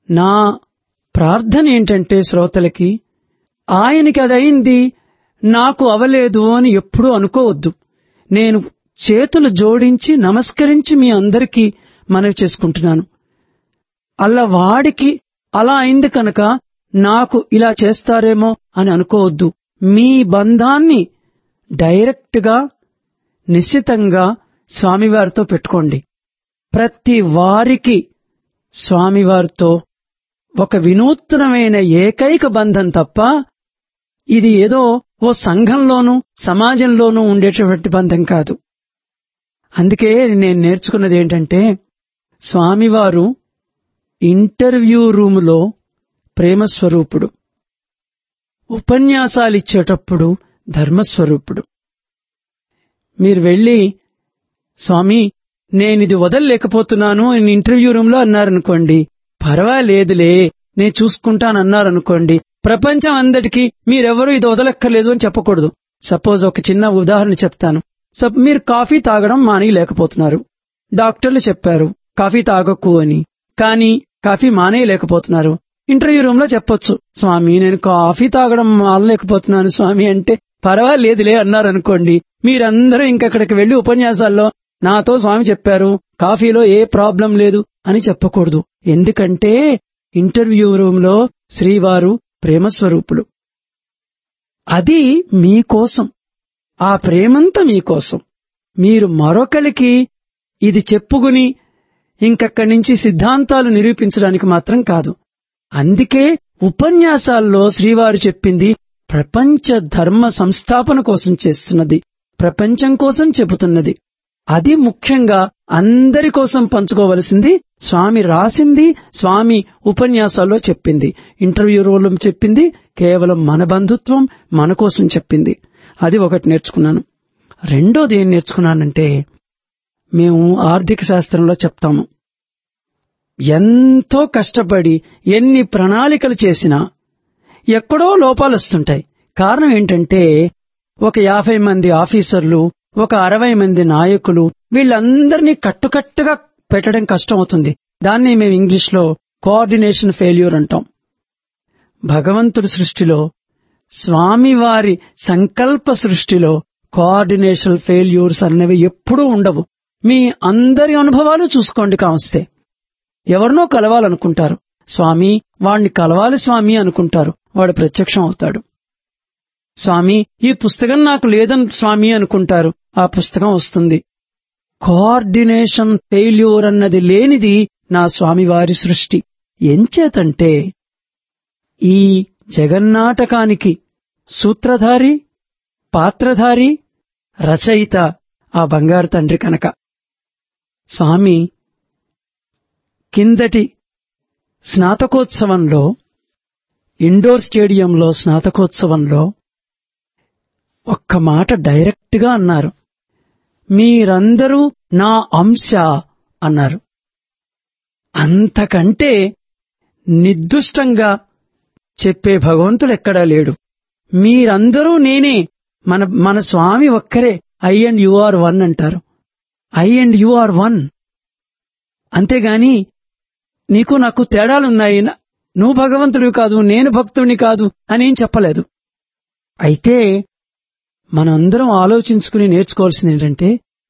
నా ప్రార్థన ఏంటంటే శ్రోతలకి ఆయనకి అదయింది నాకు అవలేదు అని ఎప్పుడూ అనుకోవద్దు నేను చేతులు జోడించి నమస్కరించి మీ అందరికీ మనవి చేసుకుంటున్నాను అలా వాడికి అలా అయింది కనుక నాకు ఇలా చేస్తారేమో అని అనుకోవద్దు మీ బంధాన్ని డైరెక్ట్ గా నిశ్చితంగా స్వామివారితో పెట్టుకోండి ప్రతి వారికి స్వామివారితో ఒక వినూత్నమైన ఏకైక బంధం తప్ప ఇది ఏదో ఓ సంఘంలోనూ సమాజంలోనూ ఉండేటటువంటి బంధం కాదు అందుకే నేను నేర్చుకున్నది ఏంటంటే స్వామివారు ఇంటర్వ్యూ రూములో ప్రేమస్వరూపుడు ఉపన్యాసాలు ఇచ్చేటప్పుడు ధర్మస్వరూపుడు మీరు వెళ్ళి స్వామి నేనిది వదలలేకపోతున్నాను అని ఇంటర్వ్యూ రూమ్ లో అన్నారనుకోండి పర్వాలేదులే నేను చూసుకుంటానన్నారనుకోండి ప్రపంచం అందరికీ మీరెవరూ ఇది వదలక్కర్లేదు అని చెప్పకూడదు సపోజ్ ఒక చిన్న ఉదాహరణ చెప్తాను సప్ మీరు కాఫీ తాగడం మానేయలేకపోతున్నారు డాక్టర్లు చెప్పారు కాఫీ తాగకు అని కానీ కాఫీ మానేయలేకపోతున్నారు ఇంటర్వ్యూ రూమ్ లో చెప్పొచ్చు స్వామి నేను కాఫీ తాగడం మానలేకపోతున్నాను స్వామి అంటే పర్వాలేదులే అన్నారనుకోండి మీరందరూ ఇంకక్కడికి వెళ్లి ఉపన్యాసాల్లో నాతో స్వామి చెప్పారు కాఫీలో ఏ ప్రాబ్లం లేదు అని చెప్పకూడదు ఎందుకంటే ఇంటర్వ్యూ రూమ్ లో శ్రీవారు ప్రేమస్వరూపులు అది మీకోసం ఆ ప్రేమంతా మీకోసం మీరు మరొకరికి ఇది చెప్పుకుని ఇంకక్కడి నుంచి సిద్ధాంతాలు నిరూపించడానికి మాత్రం కాదు అందుకే ఉపన్యాసాల్లో శ్రీవారు చెప్పింది ప్రపంచ ధర్మ సంస్థాపన కోసం చేస్తున్నది ప్రపంచం కోసం చెబుతున్నది అది ముఖ్యంగా అందరి కోసం పంచుకోవలసింది స్వామి రాసింది స్వామి ఉపన్యాసాల్లో చెప్పింది ఇంటర్వ్యూ రోల్ చెప్పింది కేవలం మన బంధుత్వం మన కోసం చెప్పింది అది ఒకటి నేర్చుకున్నాను రెండోది ఏం నేర్చుకున్నానంటే మేము ఆర్థిక శాస్త్రంలో చెప్తాము ఎంతో కష్టపడి ఎన్ని ప్రణాళికలు చేసినా ఎక్కడో లోపాలు వస్తుంటాయి కారణం ఏంటంటే ఒక యాభై మంది ఆఫీసర్లు ఒక అరవై మంది నాయకులు వీళ్ళందరినీ కట్టుకట్టుగా పెట్టడం కష్టం అవుతుంది దాన్ని మేము ఇంగ్లీష్ లో కోఆర్డినేషన్ ఫెయిల్యూర్ అంటాం భగవంతుడి సృష్టిలో స్వామివారి సంకల్ప సృష్టిలో కోఆర్డినేషన్ ఫెయిల్యూర్స్ అనేవి ఎప్పుడూ ఉండవు మీ అందరి అనుభవాలు చూసుకోండి కావస్తే ఎవరినో కలవాలనుకుంటారు స్వామి వాణ్ణి కలవాలి స్వామి అనుకుంటారు వాడు ప్రత్యక్షం అవుతాడు స్వామి ఈ పుస్తకం నాకు లేదని స్వామి అనుకుంటారు ఆ పుస్తకం వస్తుంది కోఆర్డినేషన్ ఫెయిల్యూర్ అన్నది లేనిది నా స్వామివారి సృష్టి ఎంచేతంటే ఈ జగన్నాటకానికి సూత్రధారి పాత్రధారి రచయిత ఆ బంగారు తండ్రి కనుక స్వామి కిందటి స్నాతకోత్సవంలో ఇండోర్ స్టేడియంలో స్నాతకోత్సవంలో ఒక్క మాట డైరెక్ట్ గా అన్నారు మీరందరూ నా అంశ అన్నారు అంతకంటే నిర్దుష్టంగా చెప్పే భగవంతుడు ఎక్కడా లేడు మీరందరూ నేనే మన మన స్వామి ఒక్కరే I and you are one అంటారు I and you are one అంతేగాని నీకు నాకు తేడాలున్నాయి నువ్వు భగవంతుడివి కాదు నేను భక్తుడిని కాదు అని ఏం చెప్పలేదు అయితే మనందరం ఆలోచించుకుని నేర్చుకోవాల్సింది ఏంటంటే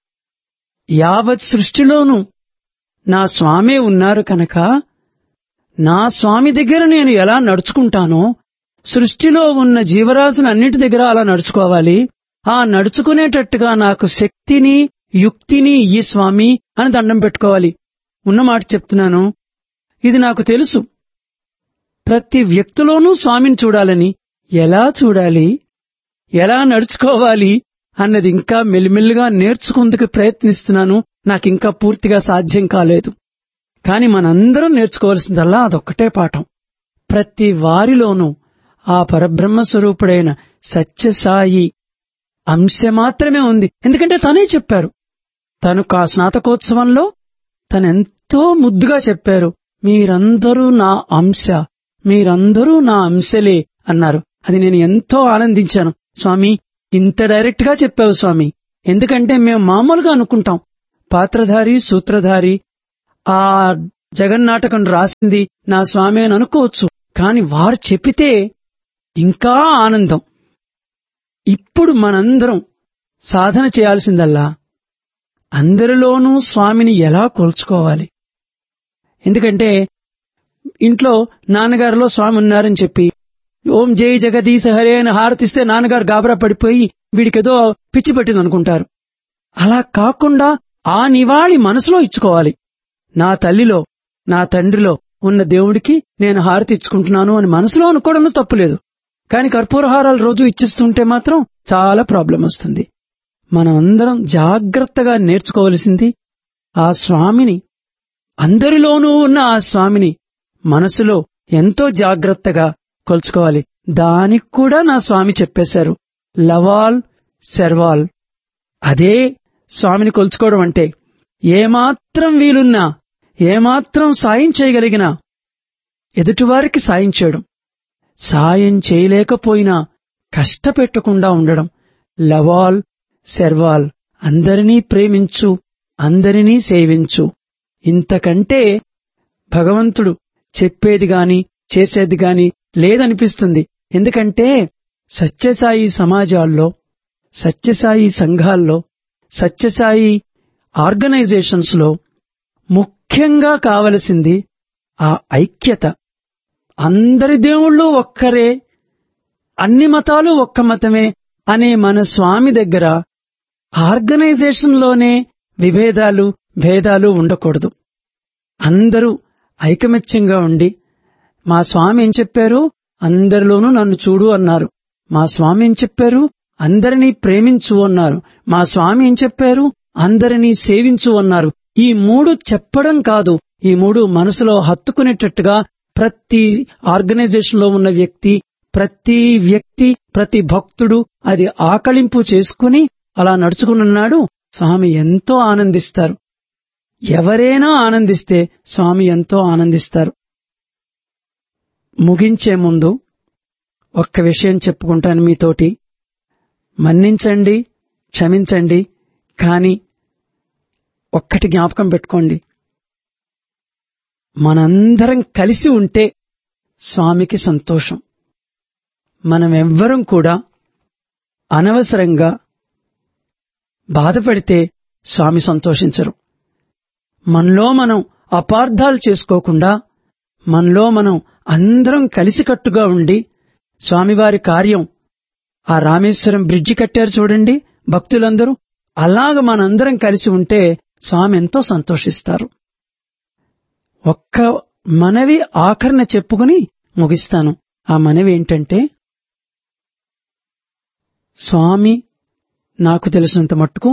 యావత్ సృష్టిలోనూ నా స్వామే ఉన్నారు కనుక నా స్వామి దగ్గర నేను ఎలా నడుచుకుంటానో సృష్టిలో ఉన్న జీవరాశులన్నిటి దగ్గర అలా నడుచుకోవాలి ఆ నడుచుకునేటట్టుగా నాకు శక్తిని యుక్తిని ఈ స్వామి అని దండం పెట్టుకోవాలి ఉన్న మాట చెప్తున్నాను ఇది నాకు తెలుసు ప్రతి వ్యక్తిలోనూ స్వామిని చూడాలని ఎలా చూడాలి ఎలా నడుచుకోవాలి అన్నది ఇంకా మెల్లిమెల్లిగా నేర్చుకుందుకు ప్రయత్నిస్తున్నాను నాకింకా పూర్తిగా సాధ్యం కాలేదు కాని మనందరం నేర్చుకోవాల్సిందల్లా అదొక్కటే పాఠం ప్రతి వారిలోనూ ఆ పరబ్రహ్మ స్వరూపుడైన సత్యసాయి అంశ మాత్రమే ఉంది ఎందుకంటే తనే చెప్పారు తను ఆ స్నాతకోత్సవంలో తనెంతో ముద్దుగా చెప్పారు మీరందరూ నా అంశ మీరందరూ నా అంశలే అన్నారు అది నేను ఎంతో ఆనందించాను స్వామి ఇంత డైరెక్ట్ గా చెప్పావు స్వామి ఎందుకంటే మేము మామూలుగా అనుకుంటాం పాత్రధారి సూత్రధారి ఆ జగన్నాటకం రాసింది నా స్వామి అని అనుకోవచ్చు కాని వారు చెప్పితే ఇంకా ఆనందం ఇప్పుడు మనందరం సాధన చేయాల్సిందల్లా అందరిలోనూ స్వామిని ఎలా కొలుచుకోవాలి ఎందుకంటే ఇంట్లో నాన్నగారిలో స్వామి ఉన్నారని చెప్పి ఓం జై జగదీశ హరే అని హారతిస్తే నాన్నగారు గాబరా పడిపోయి వీడికేదో పిచ్చి పెట్టింది అనుకుంటారు అలా కాకుండా ఆ నివాళి మనసులో ఇచ్చుకోవాలి నా తల్లిలో నా తండ్రిలో ఉన్న దేవుడికి నేను హారతి ఇచ్చుకుంటున్నాను అని మనసులో అనుకోవడంలో తప్పులేదు కాని కర్పూరహారాలు రోజు ఇచ్చిస్తుంటే మాత్రం చాలా ప్రాబ్లం వస్తుంది మనం అందరం జాగ్రత్తగా నేర్చుకోవలసింది ఆ స్వామిని అందరిలోనూ ఉన్న ఆ స్వామిని మనసులో ఎంతో జాగ్రత్తగా కొలుచుకోవాలి దానికి కూడా నా స్వామి చెప్పేశారు లవాల్ శర్వాల్ అదే స్వామిని కొలుచుకోవడం అంటే ఏమాత్రం వీలున్నా ఏమాత్రం సాయం చేయగలిగినా ఎదుటివారికి సాయం చేయడం సాయం చేయలేకపోయినా కష్టపెట్టకుండా ఉండడం లవాల్ శర్వాల్ అందరినీ ప్రేమించు అందరినీ సేవించు ఇంతకంటే భగవంతుడు చెప్పేది గాని చేసేది గాని లేదనిపిస్తుంది ఎందుకంటే సత్యసాయి సమాజాల్లో సత్యసాయి సంఘాల్లో సత్యసాయి ఆర్గనైజేషన్స్ లో ముఖ్యంగా కావలసింది ఆ ఐక్యత అందరి దేవుళ్ళు ఒక్కరే అన్ని మతాలు ఒక్క మతమే అనే మన స్వామి దగ్గర ఆర్గనైజేషన్లోనే విభేదాలు భేదాలు ఉండకూడదు అందరూ ఐకమత్యంగా ఉండి మా స్వామి ఏం చెప్పారు అందరిలోనూ నన్ను చూడు అన్నారు మా స్వామి ఏం చెప్పారు అందరినీ ప్రేమించు అన్నారు మా స్వామి ఏం చెప్పారు అందరినీ సేవించు అన్నారు ఈ మూడు చెప్పడం కాదు ఈ మూడు మనసులో హత్తుకునేటట్టుగా ప్రతి ఆర్గనైజేషన్ లో ఉన్న వ్యక్తి ప్రతి వ్యక్తి ప్రతి భక్తుడు అది ఆకళింపు చేసుకుని అలా నడుచుకున్నాడు స్వామి ఎంతో ఆనందిస్తారు ఎవరైనా ఆనందిస్తే స్వామి ఎంతో ఆనందిస్తారు ముగించే ముందు ఒక్క విషయం చెప్పుకుంటాను మీతోటి మన్నించండి క్షమించండి కాని ఒక్కటి జ్ఞాపకం పెట్టుకోండి మనందరం కలిసి ఉంటే స్వామికి సంతోషం మనమెవ్వరం కూడా అనవసరంగా బాధపడితే స్వామి సంతోషించరు మనలో మనం అపార్థాలు చేసుకోకుండా మనలో మనం అందరం కలిసికట్టుగా ఉండి స్వామివారి కార్యం ఆ రామేశ్వరం బ్రిడ్జి కట్టారు చూడండి భక్తులందరూ అలాగ మనందరం కలిసి ఉంటే స్వామి ఎంతో సంతోషిస్తారు ఒక్క మనవి ఆఖరణ చెప్పుకుని ముగిస్తాను ఆ మనవి ఏంటంటే స్వామి నాకు తెలిసినంత మట్టుకు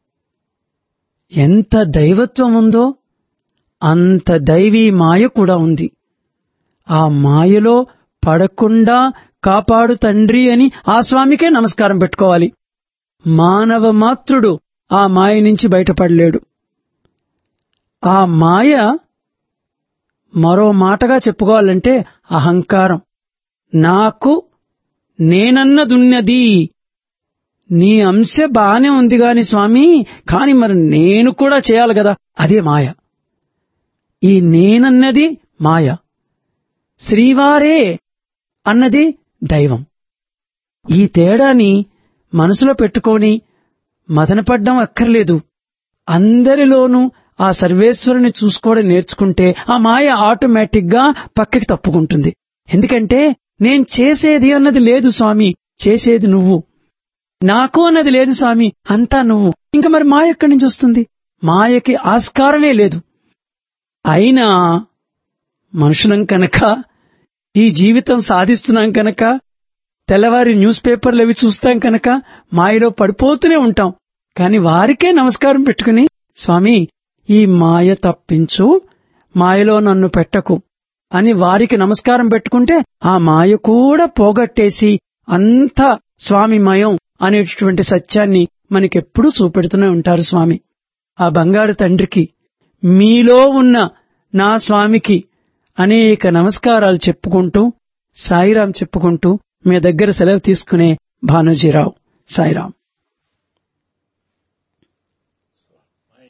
ఎంత దైవత్వం ఉందో అంత దైవీ మాయ కూడా ఉంది ఆ మాయలో పడకుండా కాపాడు తండ్రి అని ఆ స్వామికే నమస్కారం పెట్టుకోవాలి మానవ మాత్రుడు ఆ మాయ నుంచి బయటపడలేడు ఆ మాయ మరో మాటగా చెప్పుకోవాలంటే అహంకారం నాకు నేనన్నదున్నది నీ అంశ బానే ఉంది గాని స్వామి కాని మరి నేను కూడా చేయాలి కదా అదే మాయ ఈ నేనన్నది మాయ శ్రీవారే అన్నది దైవం ఈ తేడాని మనసులో పెట్టుకొని మదనపడ్డం అక్కర్లేదు అందరిలోనూ ఆ సర్వేశ్వరుని చూసుకోవడం నేర్చుకుంటే ఆ మాయ ఆటోమేటిక్ గా పక్కకి తప్పుకుంటుంది ఎందుకంటే నేను చేసేది అన్నది లేదు స్వామి చేసేది నువ్వు నాకు అన్నది లేదు స్వామి అంతా నువ్వు ఇంకా మరి మాయ ఎక్కడి నుంచి వస్తుంది మాయకి ఆస్కారమే లేదు అయినా మనుషులం కనుక ఈ జీవితం సాధిస్తున్నాం కనుక తెల్లవారి న్యూస్ పేపర్లు అవి చూస్తాం కనుక మాయలో పడిపోతూనే ఉంటాం కాని వారికే నమస్కారం పెట్టుకుని స్వామి ఈ మాయ తప్పించు మాయలో నన్ను పెట్టకు అని వారికి నమస్కారం పెట్టుకుంటే ఆ మాయ కూడా పోగొట్టేసి అంతా స్వామిమయం అనేటటువంటి సత్యాన్ని మనకెప్పుడూ చూపెడుతూనే ఉంటారు స్వామి ఆ బంగారు తండ్రికి మీలో ఉన్న నా స్వామికి అనేక నమస్కారాలు చెప్పుకుంటూ సాయిరాం చెప్పుకుంటూ మీ దగ్గర సెలవు తీసుకునే భానుజీరావు సాయిరాం